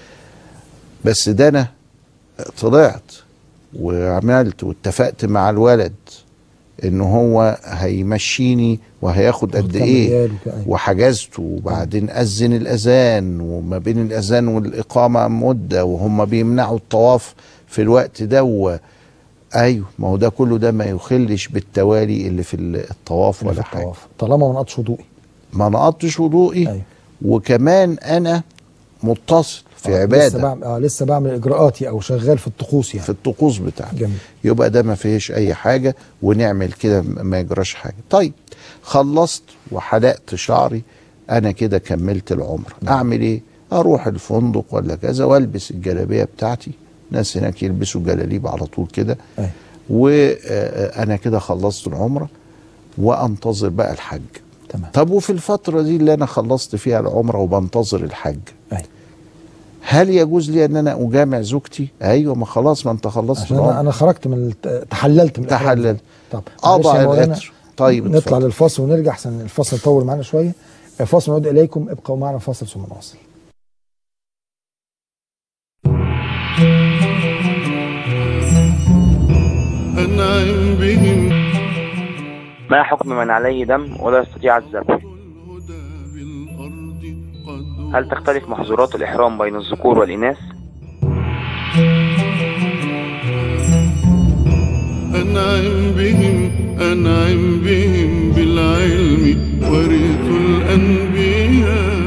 بس ده انا طلعت وعملت واتفقت مع الولد ان هو هيمشيني وهياخد قد كام ايه ريال وك- أيوة. وحجزته وبعدين اذن الاذان وما بين الاذان والاقامه مده وهم بيمنعوا الطواف في الوقت ده و... ايوه ما هو ده كله ده ما يخلش بالتوالي اللي في الطواف اللي في ولا حاجه الطواف. طالما ما نقطش وضوئي ما نقضتش وضوئي ايوه وكمان انا متصل في آه، لسه عباده بعمل اه لسه بعمل اجراءاتي او شغال في الطقوس يعني في الطقوس بتاعتي جميل يبقى ده ما فيهش اي حاجه ونعمل كده ما يجراش حاجه طيب خلصت وحلقت شعري انا كده كملت العمره اعمل ايه اروح الفندق ولا كذا والبس الجلابيه بتاعتي ناس هناك يلبسوا جلاليب على طول كده ايوه وانا كده خلصت العمره وانتظر بقى الحج تمام طب وفي الفتره دي اللي انا خلصت فيها العمره وبنتظر الحج ايوه هل يجوز لي ان انا اجامع زوجتي ايوه ما خلاص ما انت خلصت عشان انا العمره انا خرجت من الت- تحللت من الإحرام. تحلل طب معلش اضع يا مولانا، العطر طيب نطلع اتفضل. للفاصل ونرجع عشان الفاصل يطول معانا شويه فاصل نعود اليكم ابقوا معنا فاصل ثم نواصل أنعم بهم ما حكم من عليه دم ولا يستطيع الذبح الهدى بالأرض قد هل تختلف محظورات الإحرام بين الذكور والإناث أنعم بهم أنعم بهم بالعلم ورثوا الأنبياء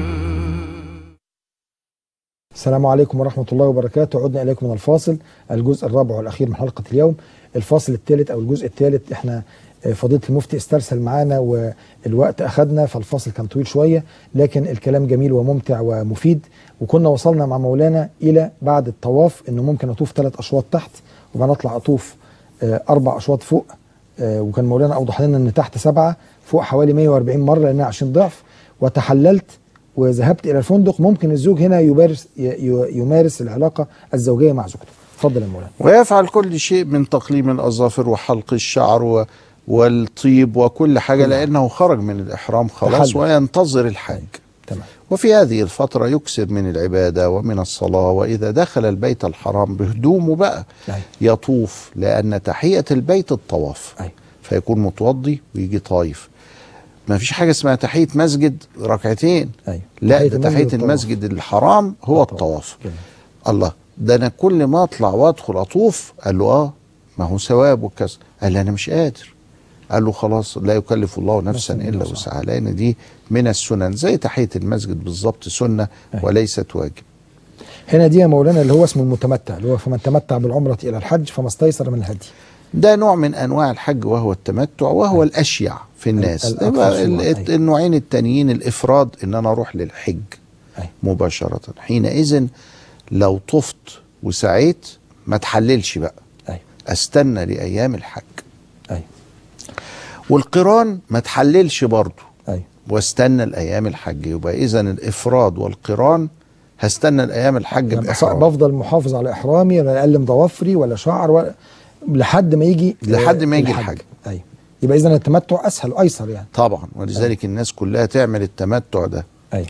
السلام عليكم ورحمة الله وبركاته عدنا إليكم من الفاصل الجزء الرابع والأخير من حلقة اليوم الفاصل الثالث أو الجزء الثالث إحنا آه، فضيلة المفتي استرسل معانا والوقت أخدنا فالفاصل كان طويل شوية لكن الكلام جميل وممتع ومفيد وكنا وصلنا مع مولانا إلى بعد الطواف إنه ممكن أطوف ثلاث أشواط تحت وبعدين أطلع أطوف آه، أربع أشواط فوق آه، وكان مولانا أوضح لنا إن تحت سبعة فوق حوالي 140 مرة لأنها 20 ضعف وتحللت وذهبت الى الفندق ممكن الزوج هنا يمارس ي- ي- يمارس العلاقه الزوجيه مع زوجته اتفضل يا مولانا ويفعل كل شيء من تقليم الاظافر وحلق الشعر و... والطيب وكل حاجه لانه خرج من الاحرام خلاص تحلل. وينتظر الحج تمام وفي هذه الفتره يكثر من العباده ومن الصلاه واذا دخل البيت الحرام بهدومه بقى أيوة. يطوف لان تحيه البيت الطواف أيوة. فيكون متوضي ويجي طايف ما فيش حاجه اسمها تحيه مسجد ركعتين ايوه لا ده تحيه والطواف. المسجد الحرام هو الطواف جميل. الله ده انا كل ما اطلع وادخل اطوف قال له اه ما هو ثواب وكذا قال لي انا مش قادر قال له خلاص لا يكلف الله نفسا نفساً الا إلا وسعها لان دي من السنن زي تحيه المسجد بالظبط سنه أيوة. وليست واجب هنا دي يا مولانا اللي هو اسمه المتمتع اللي هو فمن تمتع بالعمره الى الحج فما استيسر من الهدي ده نوع من انواع الحج وهو التمتع وهو الاشيع في الناس الأكثر يبقى شيوعاً، ال- أيوة. النوعين التانيين الافراد ان انا اروح للحج أيوة. مباشره حينئذ لو طفت وسعيت ما تحللش بقى ايوه استنى لايام الحج ايوه والقران ما تحللش برضه ايوه واستنى الايام الحج يبقى اذا الافراد والقران هستنى الايام الحج يعني بص- باحرام بفضل محافظ على احرامي ولا اقلم ضوافري ولا شعر ولا لحد ما يجي لحد ما آه، يجي الحج. ايوه يبقى اذا التمتع اسهل وايسر يعني طبعا ولذلك الناس كلها تعمل التمتع ده ايوه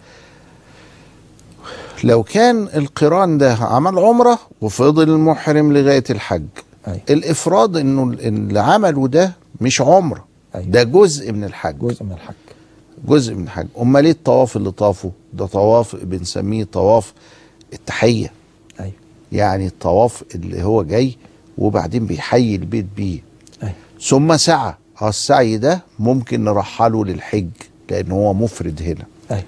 لو كان القران ده عمل عمره وفضل محرم لغايه الحج ايوه الافراد انه اللي عمله ده مش عمره أيوة. ده جزء من الحج جزء من الحج جزء من الحج امال ايه الطواف اللي طافه ده طواف بنسميه طواف التحيه ايوه يعني الطواف اللي هو جاي وبعدين بيحيي البيت بيه ايوه ثم سعى اه السعي ده ممكن نرحله للحج لان هو مفرد هنا ايوه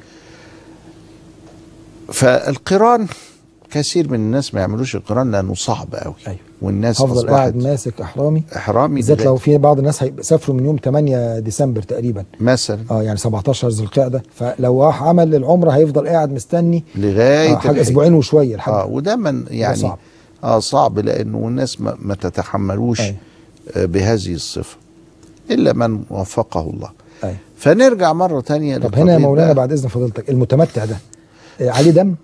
فالقران كثير من الناس ما يعملوش القران لانه صعب قوي أيوة. والناس هفضل قاعد اصبحت ماسك احرامي احرامي بالذات لو دلوقتي في بعض الناس هيسافروا من يوم 8 ديسمبر تقريبا مثلا اه يعني 17 ذي القعده فلو راح عمل العمره هيفضل قاعد مستني لغايه آه حاجه الحج. اسبوعين وشويه لحد اه وده من يعني صعب. اه صعب لانه الناس ما, ما تتحملوش أيوة. آه بهذه الصفه الا من وفقه الله ايوه فنرجع مره تانية طب هنا يا لقضية مولانا بقى بعد اذن فضيلتك المتمتع ده آه عليه دم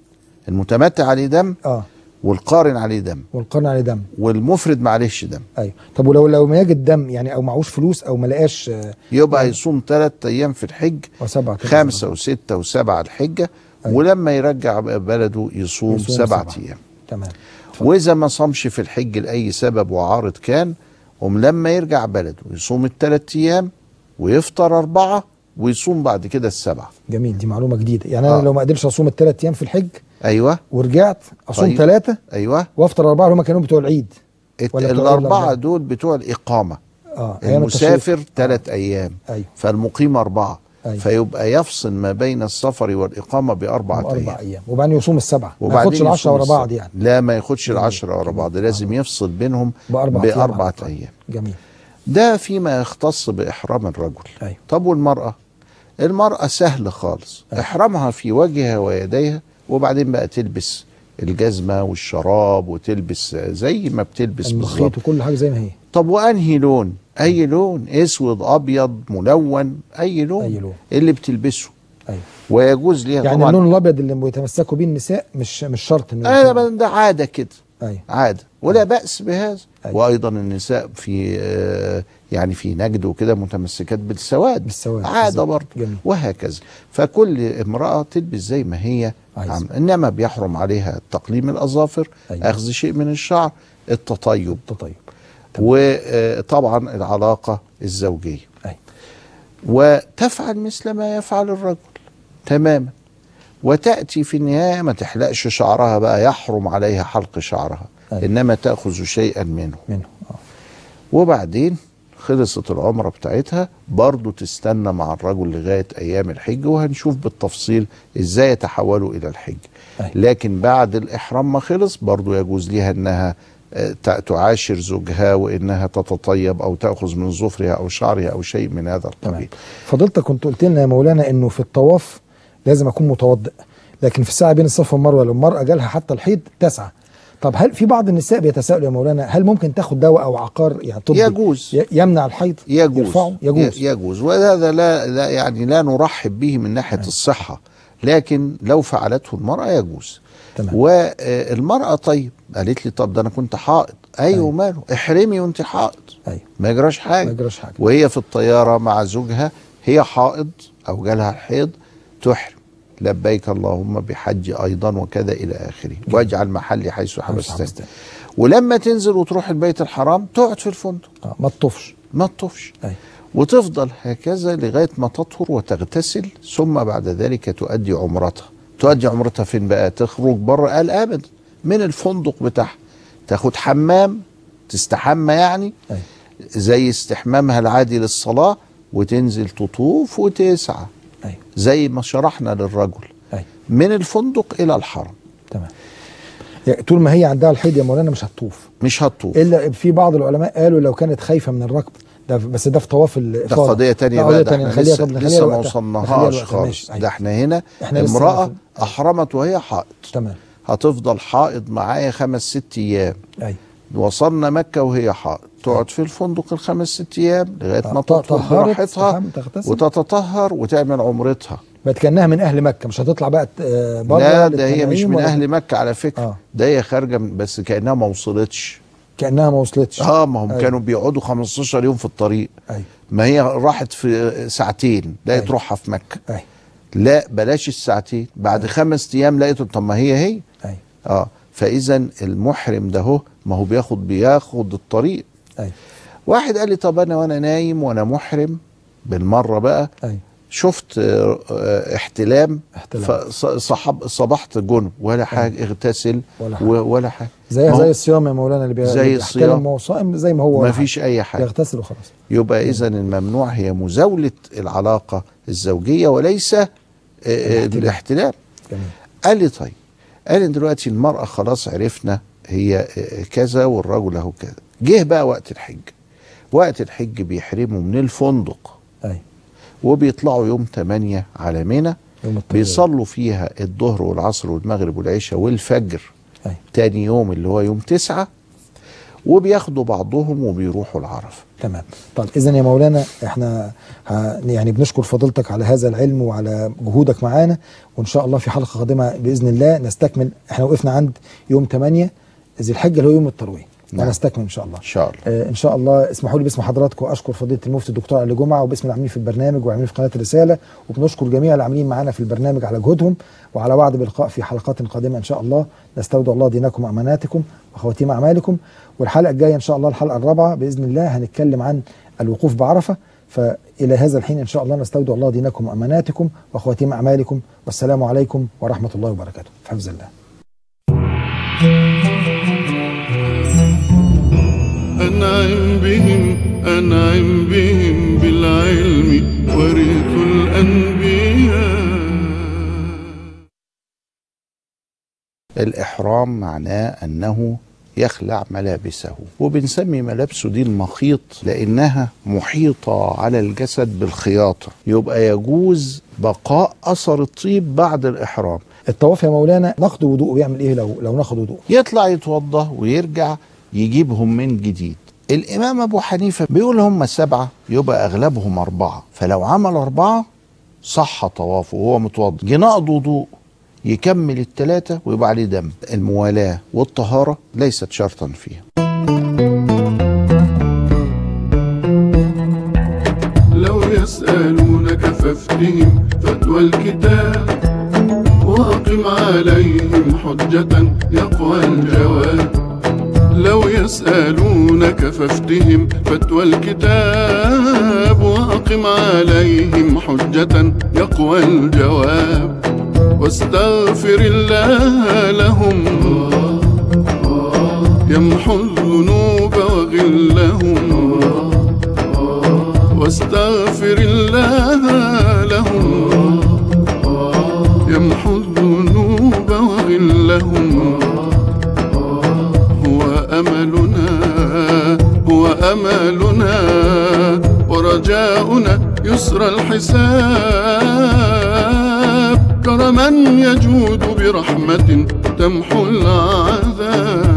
المتمتع عليه دم اه والقارن عليه دم والقرن عليه دم والمفرد معلش دم ايوه طب ولو لو ما يجد دم يعني او معهوش فلوس او ما لقاش آه، يبقى يصوم ثلاث ايام في الحج وسبعة كده. خمسة وستة وسبعة الحجة أيوة. ولما يرجع بلده يصوم, يصوم سبعة سبعة. أيام تمام وإذا ما صامش في الحج لأي سبب وعارض كان قوم لما يرجع بلده يصوم الثلاث أيام ويفطر أربعة ويصوم بعد كده السبعة جميل دي معلومه جديده يعني انا آه. لو ما قدرتش اصوم الثلاث ايام في الحج أيوة ورجعت اصوم طيب. ثلاثه أيوة وافطر اربعه اللي هم كانوا بتوع العيد الت- ولا بتوع الأربعة الأربعة؟ دول بتوع الإقامة اه أيام التشريق. المسافر ثلاث أيام ايوه فالمقيم أربعة أيوة. فيبقى يفصل ما بين السفر والإقامة بأربعة اربع أيام ايام وبعدين يصوم السبعه ما وبعدين ياخدش العشره يصوم ورا بعض السبت. يعني لا ما ياخدش جميل. العشرة ورا بعض لازم يفصل بينهم باربع أيام بأربعة على الأقل. أيام جميل ده فيما يختص بإحرام الرجل ايوه طب والمرأة المرأة سهل خالص أيوة. إحرامها في وجهها ويديها وبعدين بقى تلبس الجزمة والشراب وتلبس زي ما بتلبس بالظبط المخيط وكل حاجه زي ما هي طب وأنهي لون أي لون أسود أبيض ملون أي لون أي لون. اللي بتلبسه ايوه ويجوز ليها يعني طبعا اللون الابيض اللي بيتمسكوا بيه النساء مش مش شرط انه آه يكون- ده عادة كده ايوه عادة ولا بأس بهذا أيوة. وأيضا النساء في آه، يعني في نجد وكده متمسكات بالسواد بالسواد عادة بالظبط. برضه جميل. وهكذا فكل امرأة تلبس زي ما هي عايزة. عم. إنما بيحرم عليها تقليم الأظافر أيوة. أخذ شيء من الشعر التطيب طيب وطبعا العلاقة الزوجية ايوه وتفعل مثل ما يفعل الرجل تماما وتأتي في النهاية ما تحلقش شعرها بقى يحرم عليها حلق شعرها أيوة. إنما تأخذ شيئا منه منه اه وبعدين خلصت العمرة بتاعتها برضو تستنى مع الرجل لغاية أيام الحج وهنشوف بالتفصيل إزاي يتحولوا إلى الحج أيوة. لكن بعد الإحرام ما خلص برضو يجوز لها أنها آه، تع- تعاشر زوجها وإنها تتطيب أو تأخذ من ظفرها أو شعرها أو شيء من هذا تمام القبيل فضلتك كنت قلت لنا يا مولانا انه في الطواف لازم اكون متوضئ لكن في الساعه بين الصفا والمروه لو المراه جالها حتى الحيض تسعى طب هل في بعض النساء بيتساءلوا يا مولانا هل ممكن تاخد دواء او عقار يعني طبي يجوز. ي- يمنع الحيض يجوز يرفعه يجوز ي- يجوز وهذا لا, لا يعني لا نرحب به من ناحيه الصحه لكن لو فعلته المراه يجوز تمام. والمراه طيب قالت لي طب ده انا كنت حائض ايوه أيوة. ماله احرمي وانت حائض ايوه ما يجراش حاجه ما يجراش حاجة. وهي في الطياره مع زوجها هي حائض او جالها الحيض تحرم لبيك اللهم بحج ايضا وكذا الى اخره واجعل محلي حيث حبستني حبستني. ولما تنزل وتروح البيت الحرام تقعد في الفندق آه ما تطفش ما تطفش ايوه وتفضل هكذا لغايه ما تطهر وتغتسل ثم بعد ذلك تؤدي عمرتها تؤدي عمرتها فين بقى تخرج بره قال ابدا من الفندق بتاعها تاخد حمام تستحمى يعني ايوه زي استحمامها العادي للصلاه وتنزل تطوف وتسعى ايوه زي ما شرحنا للرجل ايوه من الفندق الى الحرم تمام يعني طول ما هي عندها الحيض يا مولانا مش هتطوف مش هتطوف الا في بعض العلماء قالوا لو كانت خايفه من الركب ده بس ده في طواف ده الافاضه قضيه تانية ده بقى قضيه ده تانية احنا نخليها لسه, طب نخليها لسه ما لوقتها. نخليها وصلناهاش لوقتها. خالص ماشي. ده أيوة. احنا هنا إحنا لسه امراه في- احرمت وهي حائض تمام هتفضل حائض معايا خمس ست ايام ايوه وصلنا مكة وهي حائض تقعد في الفندق الخمس ست ايام لغايه ما آه، تطهر طهرت، براحتها استحمى، تغتسل. وتتطهر وتعمل عمرتها بقت كانها من اهل مكه مش هتطلع بقى آه، بره لا ده هي مش للتنعيم من ولا- اهل مكه على فكره آه. ده هي خارجه من- بس كانها ما وصلتش كانها ما وصلتش اه ما هم أيوة. كانوا بيقعدوا 15 يوم في الطريق ايوه ما هي راحت في ساعتين لقيت أيوة. روحها في مكه ايوه لا بلاش الساعتين بعد خمس ايام لقيت طب ما هي هي ايوه اه فاذا المحرم ده هو ما هو بياخد بياخد الطريق ايوه واحد قال لي طب انا وانا نايم وانا محرم بالمره بقى ايوه شفت آه، آه، احتلام احتلام. فصحب صبحت جنب ولا حاجه اغتسل ولا حاجة. و- ولا حاجه زيها ما هو زي الصيام يا مولانا اللي بي- زي اللي الصيام. بيحترم وهو صائم زي ما هو ما ولا فيش اي حاجة. حاجه يغتسل وخلاص يبقى اذا الممنوع هي مزاوله العلاقه الزوجيه وليس آه، آه، الاحتلام. الاحتلام جميل قال لي طيب قال لي دلوقتي المرأة خلاص عرفنا هي آه، كذا والرجل اهو كذا جه بقى وقت الحج وقت الحج بيحرموا من الفندق ايوه وبيطلعوا يوم 8 على منى يوم التروية. بيصلوا فيها الظهر والعصر والمغرب والعشاء والفجر ايوه تاني يوم اللي هو يوم تسعة وبياخدوا بعضهم وبيروحوا العرفة تمام طب اذا يا مولانا احنا ه... يعني بنشكر فضيلتك على هذا العلم وعلى جهودك معانا وان شاء الله في حلقه قادمه باذن الله نستكمل احنا وقفنا عند يوم 8 ذي الحجه اللي هو يوم الترويه نعم. ونستكمل ان شاء الله إن شاء الله آه، ان شاء الله اسمحوا لي باسم حضراتكم اشكر فضيله المفتي الدكتور علي جمعه وباسم العاملين في البرنامج وعاملين في قناه الرساله وبنشكر جميع العاملين معانا في البرنامج على جهودهم وعلى وعد بلقاء في حلقات قادمه ان شاء الله نستودع الله دينكم واماناتكم وخواتيم اعمالكم والحلقه الجايه ان شاء الله الحلقه الرابعه باذن الله هنتكلم عن الوقوف بعرفه فالى هذا الحين ان شاء الله نستودع الله دينكم واماناتكم وخواتيم اعمالكم والسلام عليكم ورحمه الله وبركاته في حفظ الله أنعم بهم أنعم بهم بالعلم ورثوا الأنبياء الإحرام معناه أنه يخلع ملابسه وبنسمي ملابسه دي المخيط لأنها محيطة على الجسد بالخياطة يبقى يجوز بقاء أثر الطيب بعد الإحرام الطواف يا مولانا ناخد وضوء بيعمل ايه لو لو ناخد وضوء يطلع يتوضى ويرجع يجيبهم من جديد الإمام أبو حنيفة بيقول هم سبعة يبقى أغلبهم أربعة فلو عمل أربعة صح طوافه وهو متوضى جه نقض وضوء يكمل التلاتة ويبقى عليه دم الموالاة والطهارة ليست شرطا فيها لو يسألونك فافتهم فتوى الكتاب وأقم عليهم حجة يقوى الجواب لو يسألونك فافتهم فتوى الكتاب وأقم عليهم حجة يقوى الجواب واستغفر الله لهم يمحو الذنوب وغلهم واستغفر الله لهم يمحو الذنوب وغلهم هو أملنا هو أملنا ورجاؤنا يسر الحساب كرما يجود برحمة تمحو العذاب